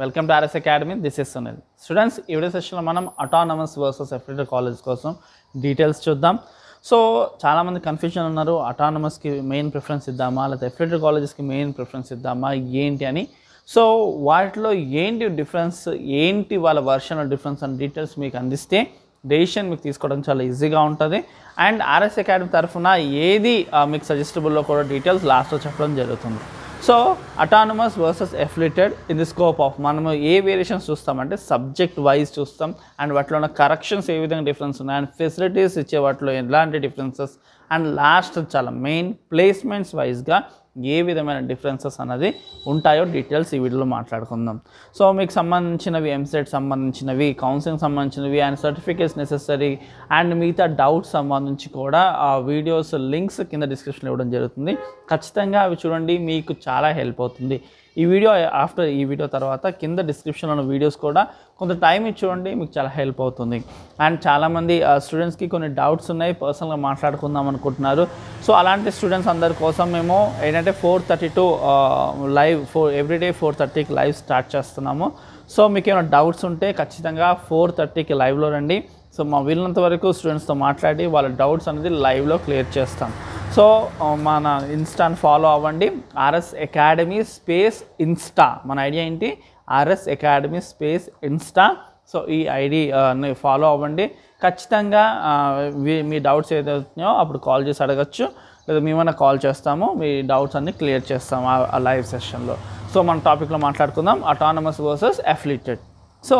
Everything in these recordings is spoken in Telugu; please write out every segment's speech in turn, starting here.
welcome to RS academy this is Sunil students ఈ వీడియో సెషన్లో మనం అటానమస్ వర్సెస్ ఎఫ్రిటర్ కాలేజ్ కోసం డీటెయిల్స్ చూద్దాం సో చాలామంది కన్ఫ్యూజన్ ఉన్నారు అటానమస్కి మెయిన్ ప్రిఫరెన్స్ ఇద్దామా లేదా ఎఫ్రిటర్ కాలేజెస్కి మెయిన్ ప్రిఫరెన్స్ ఇద్దామా ఏంటి అని సో వాటిలో ఏంటి డిఫరెన్స్ ఏంటి వాళ్ళ వర్షన్ డిఫరెన్స్ అని డీటెయిల్స్ మీకు అందిస్తే డెసిషన్ మీకు తీసుకోవడం చాలా ఈజీగా ఉంటుంది అండ్ ఆర్ఎస్ అకాడమీ తరఫున ఏది ఆ, మీకు సజెస్టబుల్లో కూడా డీటెయిల్స్ లాస్ట్లో చెప్పడం జరుగుతుంది so autonomous versus affiliated in the scope of మనము ఏ వేరియేషన్స్ చూస్తామంటే సబ్జెక్ట్ వైజ్ చూస్తాం అండ్ వాటిలో ఉన్న కరెక్షన్స్ ఏ విధంగా డిఫరెన్స్ ఉన్నాయి అండ్ ఫెసిలిటీస్ ఇచ్చే వాటిలో ఎలాంటి డిఫరెన్సెస్ అండ్ లాస్ట్ చాలా మెయిన్ ప్లేస్మెంట్స్ వైజ్గా ఏ విధమైన డిఫరెన్సెస్ అనేది ఉంటాయో డీటెయిల్స్ ఈ వీడియోలో మాట్లాడుకుందాం సో మీకు సంబంధించినవి ఎంసెట్ సంబంధించినవి కౌన్సిలింగ్ సంబంధించినవి అండ్ సర్టిఫికేట్స్ నెసెసరీ అండ్ మిగతా డౌట్స్ సంబంధించి కూడా ఆ వీడియోస్ లింక్స్ కింద డిస్క్రిప్షన్లో ఇవ్వడం జరుగుతుంది ఖచ్చితంగా అవి చూడండి మీకు చాలా హెల్ప్ అవుతుంది ఈ వీడియో ఆఫ్టర్ ఈ వీడియో తర్వాత కింద డిస్క్రిప్షన్లో ఉన్న వీడియోస్ కూడా కొంత టైం ఇచ్చి చూడండి మీకు చాలా హెల్ప్ అవుతుంది అండ్ చాలామంది స్టూడెంట్స్కి కొన్ని డౌట్స్ ఉన్నాయి పర్సనల్గా మాట్లాడుకుందాం అనుకుంటున్నారు సో అలాంటి స్టూడెంట్స్ అందరి కోసం మేము ఏంటంటే four thirty to live four everyday four థర్టీకి లైవ్ స్టార్ట్ చేస్తున్నాము సో మీకు ఏమైనా డౌట్స్ ఉంటే ఖచ్చితంగా ఫోర్ థర్టీకి లైవ్లో రండి సో మా వీళ్ళంత వరకు స్టూడెంట్స్తో మాట్లాడి వాళ్ళ డౌట్స్ అనేది లైవ్లో క్లియర్ చేస్తాం సో ఆ, మన ఇన్స్టాని ఫాలో అవ్వండి ఆర్ఎస్ అకాడమీ స్పేస్ ఇన్స్టా మన ఐడియా ఏంటి RS academy space insta so ఈ ఐడిని ఫాలో అవ్వండి ఖచ్చితంగా ఆ, మీ- మీ డౌట్స్ ఏదైతున్నాయో అప్పుడు కాల్ చేసి అడగచ్చు లేదా మేమైనా కాల్ చేస్తాము మీ డౌట్స్ అన్ని క్లియర్ చేస్తాము ఆ- ఆ లైవ్ సెషన్లో సో మన టాపిక్లో మాట్లాడుకుందాం autonomous versus affiliated so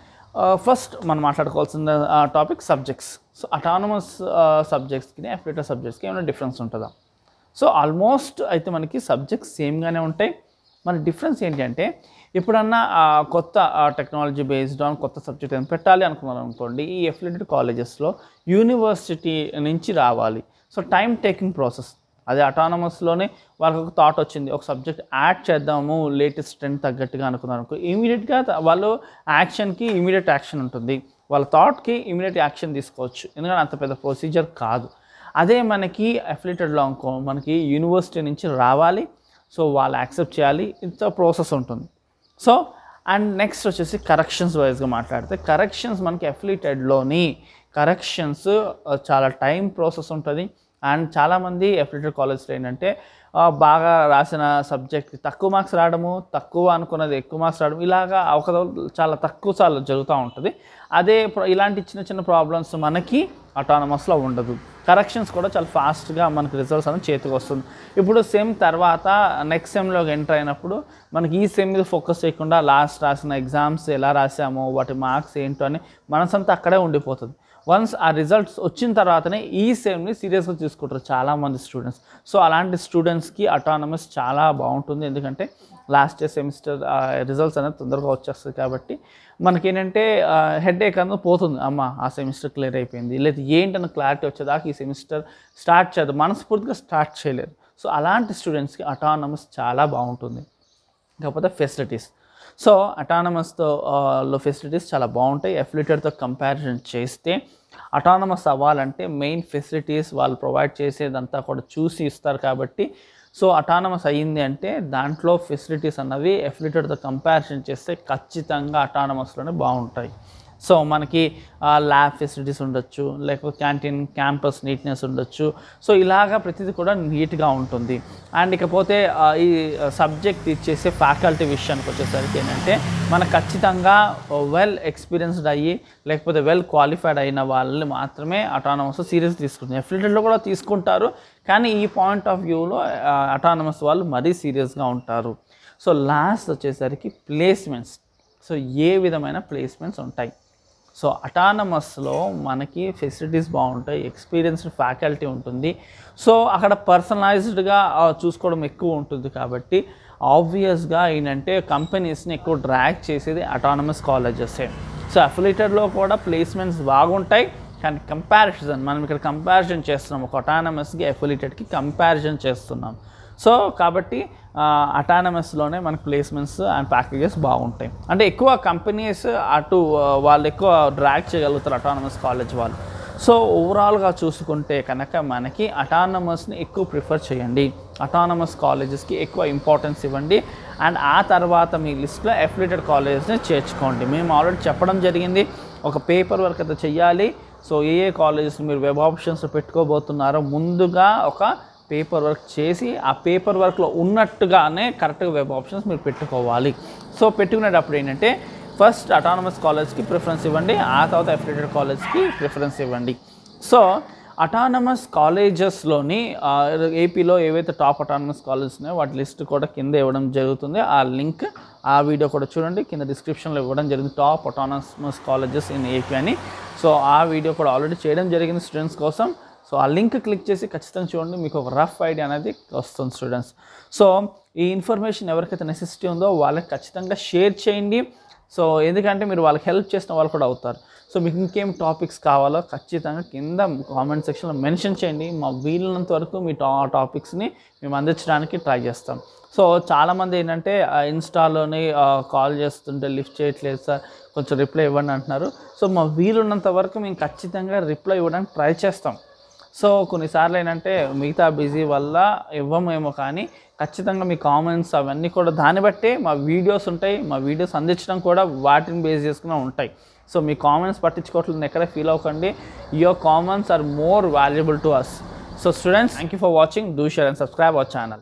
first మనం మాట్లాడుకోవాల్సిన టాపిక్ సబ్జెక్ట్స్ సో అటానమస్ సబ్జెక్ట్స్కి అఫిలిటెడ్ సబ్జెక్ట్స్కి ఏమైనా డిఫరెన్స్ ఉంటుందా సో ఆల్మోస్ట్ అయితే మనకి సబ్జెక్ట్స్ సేమ్గానే ఉంటాయి మన డిఫరెన్స్ ఏంటి అంటే ఎప్పుడన్నా ఆ, కొత్త టెక్నాలజీ బేస్డ్ ఆన్ కొత్త సబ్జెక్ట్ ఏమైనా పెట్టాలి అనుకున్నాను అనుకోండి ఈ ఎఫిలిటెడ్ కాలేజెస్లో యూనివర్సిటీ నుంచి రావాలి సో టైం టేకింగ్ ప్రాసెస్ అదే అటానమస్లోనే వాళ్ళకి ఒక థాట్ వచ్చింది ఒక సబ్జెక్ట్ యాడ్ చేద్దాము లేటెస్ట్ ట్రెండ్ తగ్గట్టుగా అనుకున్నారు అనుకో ఇమీడియట్గా వాళ్ళు యాక్షన్కి ఇమీడియట్ యాక్షన్ ఉంటుంది వాళ్ళ థాట్కి ఇమీడియట్ యాక్షన్ తీసుకోవచ్చు ఎందుకంటే అంత పెద్ద ప్రొసీజర్ కాదు అదే మనకి అఫిలిటెడ్లో అనుకో మనకి యూనివర్సిటీ నుంచి రావాలి సో వాళ్ళు యాక్సెప్ట్ చేయాలి ఇంత ప్రాసెస్ ఉంటుంది సో అండ్ నెక్స్ట్ వచ్చేసి కరెక్షన్స్ వైజ్గా మాట్లాడితే కరెక్షన్స్ మనకి అఫిలిటెడ్లోని కరెక్షన్స్ చాలా టైం ప్రాసెస్ ఉంటుంది అండ్ చాలామంది అఫిలిటెడ్ కాలేజ్లో ఏంటంటే ఆ, బాగా రాసిన సబ్జెక్ట్ తక్కువ మార్క్స్ రావడము తక్కువ అనుకున్నది ఎక్కువ మార్క్స్ రావడం ఇలాగా ఒక చాలా తక్కువ సార్లు జరుగుతూ ఉంటుంది అదే ప్ర- ఇలాంటి చిన్న చిన్న ప్రాబ్లమ్స్ మనకి అటానమస్లో ఉండదు కరెక్షన్స్ కూడా చాలా ఫాస్ట్గా మనకి రిజల్ట్స్ అనేది చేతికి వస్తుంది ఇప్పుడు సెమ్ తర్వాత నెక్స్ట్ సెమ్లోకి ఎంటర్ అయినప్పుడు మనకి ఈ సెమ్ మీద ఫోకస్ చేయకుండా లాస్ట్ రాసిన ఎగ్జామ్స్ ఎలా రాసామో వాటి మార్క్స్ ఏంటో అని మనసంతా అక్కడే ఉండిపోతుంది వన్స్ ఆ రిజల్ట్స్ వచ్చిన తర్వాతనే ఈ సెమ్ని సీరియస్గా తీసుకుంటారు చాలామంది స్టూడెంట్స్ సో అలాంటి స్టూడెంట్స్కి అటానమస్ చాలా బాగుంటుంది ఎందుకంటే లాస్ట్ ఇయర్ సెమిస్టర్ రిజల్ట్స్ అనేది తొందరగా వచ్చేస్తుంది కాబట్టి మనకేంటంటే హెడ్ ఏక్ అనేది పోతుంది అమ్మ ఆ సెమిస్టర్ క్లియర్ అయిపోయింది లేదా ఏంటన్న క్లారిటీ వచ్చేదాకా ఈ సెమిస్టర్ స్టార్ట్ చేద్దాం మనస్ఫూర్తిగా స్టార్ట్ చేయలేరు సో అలాంటి స్టూడెంట్స్కి అటానమస్ చాలా బాగుంటుంది కాకపోతే ఫెసిలిటీస్ సో అటానమస్తో లో ఫెసిలిటీస్ చాలా బాగుంటాయి అఫిలిటెడ్తో కంపారిజన్ చేస్తే అటానమస్ అవ్వాలంటే మెయిన్ ఫెసిలిటీస్ వాళ్ళు ప్రొవైడ్ చేసేదంతా కూడా చూసి ఇస్తారు కాబట్టి సో అటానమస్ అయ్యింది అంటే దాంట్లో ఫెసిలిటీస్ అన్నవి అఫిలిటెడ్తో కంపారిజన్ చేస్తే ఖచ్చితంగా అటానమస్లోనే బాగుంటాయి సో మనకి ల్యాబ్ ఫెసిలిటీస్ ఉండొచ్చు లేకపోతే క్యాంటీన్ క్యాంపస్ నీట్నెస్ ఉండొచ్చు సో ఇలాగా ప్రతిదీ కూడా నీట్గా ఉంటుంది అండ్ ఇకపోతే ఆ, ఈ సబ్జెక్ట్ ఇచ్చేసే ఫ్యాకల్టీ విషయానికి వచ్చేసరికి ఏంటంటే మనకు ఖచ్చితంగా వెల్ ఎక్స్పీరియన్స్డ్ అయ్యి లేకపోతే వెల్ క్వాలిఫైడ్ అయిన వాళ్ళని మాత్రమే అటానమస్ సీరియస్ తీసుకుంటుంది ఎఫ్లిటెడ్లో కూడా తీసుకుంటారు కానీ ఈ పాయింట్ ఆఫ్ వ్యూలో అటానమస్ వాళ్ళు మరీ సీరియస్గా ఉంటారు సో లాస్ట్ వచ్చేసరికి ప్లేస్మెంట్స్ సో ఏ విధమైన ప్లేస్మెంట్స్ ఉంటాయి సో అటానమస్లో మనకి ఫెసిలిటీస్ బాగుంటాయి ఎక్స్పీరియన్స్డ్ ఫ్యాకల్టీ ఉంటుంది సో అక్కడ పర్సనలైజ్డ్గా చూసుకోవడం ఎక్కువ ఉంటుంది కాబట్టి ఆబ్వియస్గా ఏంటంటే కంపెనీస్ని ఎక్కువ డ్రాగ్ చేసేది అటానమస్ కాలేజెసే సో అఫిలిటెడ్లో కూడా ప్లేస్మెంట్స్ బాగుంటాయి కానీ కంపారిజన్ మనం ఇక్కడ కంపారిజన్ చేస్తున్నాం ఒక అటానమస్కి అఫిలిటెడ్కి కంపారిజన్ చేస్తున్నాం సో కాబట్టి అటానమస్లోనే మనకి ప్లేస్మెంట్స్ అండ్ ప్యాకేజెస్ బాగుంటాయి అంటే ఎక్కువ కంపెనీస్ అటు ఆ, వాళ్ళు ఎక్కువ డ్రాగ్ చేయగలుగుతారు అటానమస్ కాలేజ్ వాళ్ళు సో ఓవరాల్గా చూసుకుంటే కనుక మనకి అటానమస్ని ఎక్కువ ప్రిఫర్ చేయండి అటానమస్ కాలేజెస్కి ఎక్కువ ఇంపార్టెన్స్ ఇవ్వండి అండ్ ఆ తర్వాత మీ లిస్ట్లో అఫిలియేటెడ్ కాలేజెస్ని చేర్చుకోండి మేము ఆల్రెడీ చెప్పడం జరిగింది ఒక పేపర్ వర్క్ అయితే చెయ్యాలి సో ఏ ఏ కాలేజెస్ మీరు వెబ్ ఆప్షన్స్ పెట్టుకోబోతున్నారో ముందుగా ఒక పేపర్ వర్క్ చేసి ఆ పేపర్ వర్క్లో ఉన్నట్టుగానే కరెక్ట్గా వెబ్ ఆప్షన్స్ మీరు పెట్టుకోవాలి సో పెట్టుకునేటప్పుడు ఏంటంటే ఫస్ట్ అటానమస్ కాలేజ్కి ప్రిఫరెన్స్ ఇవ్వండి ఆ తర్వాత అఫిలియేటెడ్ కాలేజ్కి ప్రిఫరెన్స్ ఇవ్వండి సో అటానమస్ కాలేజెస్లోని ఏపీలో ఏవైతే టాప్ అటానమస్ కాలేజెస్ ఉన్నాయో వాటి లిస్ట్ కూడా కింద ఇవ్వడం జరుగుతుంది ఆ లింక్ ఆ వీడియో కూడా చూడండి కింద డిస్క్రిప్షన్లో ఇవ్వడం జరిగింది top autonomous colleges in AP అని సో ఆ వీడియో కూడా ఆల్రెడీ చేయడం జరిగింది స్టూడెంట్స్ కోసం సో ఆ లింక్ క్లిక్ చేసి ఖచ్చితంగా చూడండి మీకు ఒక రఫ్ ఐడియా అనేది వస్తుంది స్టూడెంట్స్ సో ఈ ఇన్ఫర్మేషన్ ఎవరికైతే నెసెసిటీ ఉందో వాళ్ళకి ఖచ్చితంగా షేర్ చేయండి సో ఎందుకంటే మీరు వాళ్ళకి హెల్ప్ చేసిన వాళ్ళు కూడా అవుతారు సో మీకు ఇంకేం టాపిక్స్ కావాలో ఖచ్చితంగా కింద కామెంట్ సెక్షన్లో మెన్షన్ చేయండి మా వీలున్నంత వరకు మీ టా టాపిక్స్ని మేము అందించడానికి ట్రై చేస్తాం సో చాలామంది ఏంటంటే ఆ ఇన్స్టాలోని కాల్ చేస్తుంటే లిఫ్ట్ చేయట్లేదు సార్ కొంచెం రిప్లై ఇవ్వండి అంటున్నారు సో మా వీలున్నంత వరకు మేము ఖచ్చితంగా రిప్లై ఇవ్వడానికి ట్రై చేస్తాం సో కొన్నిసార్లు ఏంటంటే మిగతా బిజీ వల్ల ఇవ్వమేమో కానీ ఖచ్చితంగా మీ కామెంట్స్ అవన్నీ కూడా దాన్ని బట్టే మా వీడియోస్ ఉంటాయి మా వీడియోస్ అందించడం కూడా వాటిని బేస్ చేసుకుని ఉంటాయి సో మీ కామెంట్స్ పట్టించుకోవట్లేదు ఎక్కడ ఫీల్ అవ్వకండి your comments are more valuable to us so students thank you for watching do share and subscribe our channel